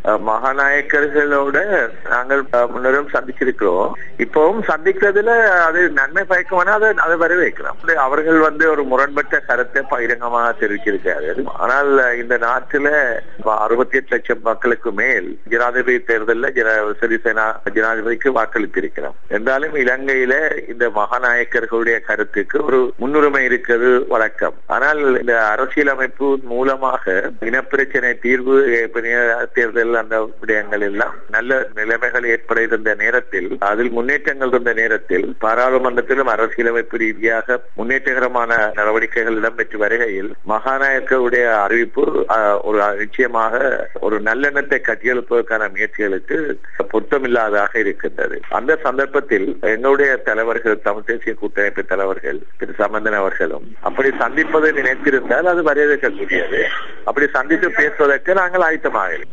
அஹ், மகாநாயக்கர்களோட நாங்கள் அஹ், முன்னரும் சந்திச்சிருக்கிறோம் இப்பவும் சந்திக்கிறதுல அது நன்மை பயக்கமான அதை அதை வரவேற்கலாம் அது அவர்கள் வந்து ஒரு முரண்பட்ட கருத்தை பகிரங்கமாக தெரிவிச்சிருக்கார்கள் ஆனால் இந்த நாட்டில அறுபத்தி எட்டு லட்சம் மக்களுக்கு மேல் ஜனாதிபதி தேர்தலில் ஜன சிறிசேனா ஜனாதிபதிக்கு வாக்களித்திருக்கிறோம் என்றாலும் இலங்கையில இந்த மகாநாயக்கர்களுடைய கருத்துக்கு ஒரு முன்னுரிமை இருக்கிறது வழக்கம் ஆனால் இந்த அரசியலமைப்பு மூலமாக இனப்பிரச்சனை தீர்வு ஏற்படைய தேர்தல் அந்த விடயங்கள் எல்லாம் நல்ல நிலைமைகள் ஏற்பட இருந்த நேரத்தில் அதில் முன்னேற்றங்கள் இருந்த நேரத்தில் பாராளுமன்றத்திலும் அரசியலமைப்பு ரீதியாக முன்னேற்றகரமான நடவடிக்கைகள் இடம்பெற்று வருகையில் மகாநாயக்கருடைய அறிவிப்பு அஹ், ஒரு நிச்சயமாக ஒரு நல்லெண்ணத்தை கட்டியெழுப்பதற்கான முயற்சிகளுக்கு பொருத்தமில்லாததாக இருக்கின்றது அந்த சந்தர்ப்பத்தில் எங்களுடைய தலைவர்கள் தமிழ் தேசிய கூட்டமைப்பு தலைவர்கள் திரு சம்பந்தன் அவர்களும் அப்படி சந்திப்பதை நினைத்திருந்தால் அது வரவேற்கக்கூடியது அப்படி சந்தித்து பேசுவதற்கு நாங்கள் ஆயத்தமாக